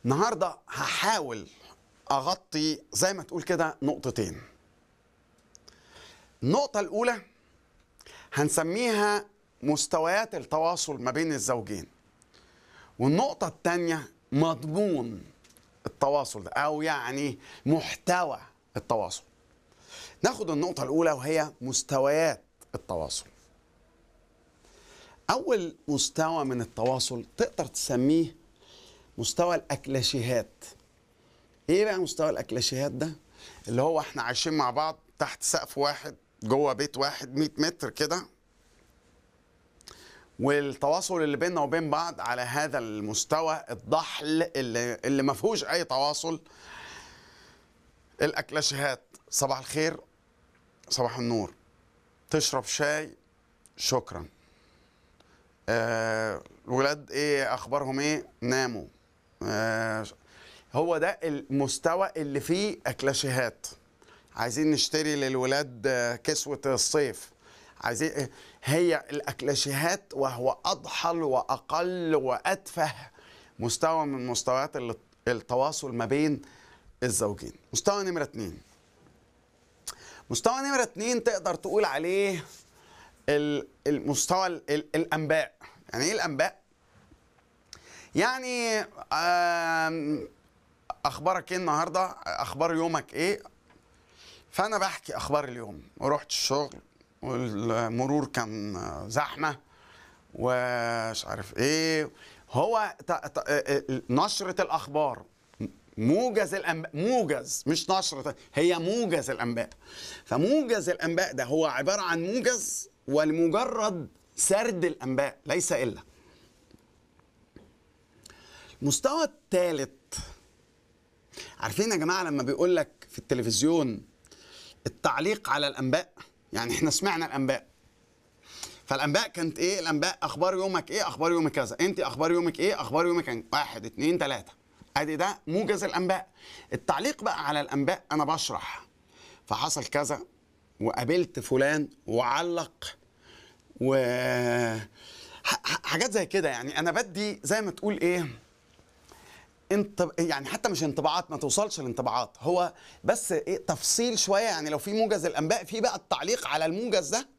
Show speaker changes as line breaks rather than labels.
النهارده هحاول اغطي زي ما تقول كده نقطتين النقطة الأولى هنسميها مستويات التواصل ما بين الزوجين والنقطة الثانية مضمون التواصل ده أو يعني محتوى التواصل ناخد النقطة الأولى وهي مستويات التواصل أول مستوى من التواصل تقدر تسميه مستوى الأكلاشيهات إيه بقى مستوى الأكلاشيهات ده؟ اللي هو إحنا عايشين مع بعض تحت سقف واحد جوه بيت واحد 100 متر كده والتواصل اللي بيننا وبين بعض على هذا المستوى الضحل اللي, اللي ما فيهوش اي تواصل الاكلاشيهات صباح الخير صباح النور تشرب شاي شكرا آه الولاد ايه اخبارهم ايه ناموا آه هو ده المستوى اللي فيه اكلاشيهات عايزين نشتري للولاد آه، كسوة الصيف عايزين هي الأكلاشيهات وهو أضحل وأقل وأتفه مستوى من مستويات ال- التواصل ما بين الزوجين مستوى نمرة اتنين مستوى نمرة اتنين تقدر تقول عليه ال- المستوى ال- ال- الأنباء يعني إيه الأنباء؟ يعني آم، أخبارك إيه النهاردة؟ أخبار يومك إيه؟ فانا بحكي اخبار اليوم ورحت الشغل والمرور كان زحمه ومش عارف ايه هو ت- ت- نشره الاخبار موجز الانباء موجز مش نشره هي موجز الانباء فموجز الانباء ده هو عباره عن موجز ولمجرد سرد الانباء ليس الا المستوى الثالث عارفين يا جماعه لما بيقول لك في التلفزيون التعليق على الانباء يعني احنا سمعنا الانباء فالانباء كانت ايه الانباء اخبار يومك ايه اخبار يومك كذا انت اخبار يومك ايه اخبار يومك كان واحد اتنين تلاته ادي ده موجز الانباء التعليق بقى على الانباء انا بشرح فحصل كذا وقابلت فلان وعلق و ح- ح- حاجات زي كده يعني انا بدي زي ما تقول ايه انت يعني حتى مش انطباعات ما توصلش لانطباعات هو بس ايه تفصيل شويه يعني لو في موجز الانباء في بقى التعليق على الموجز ده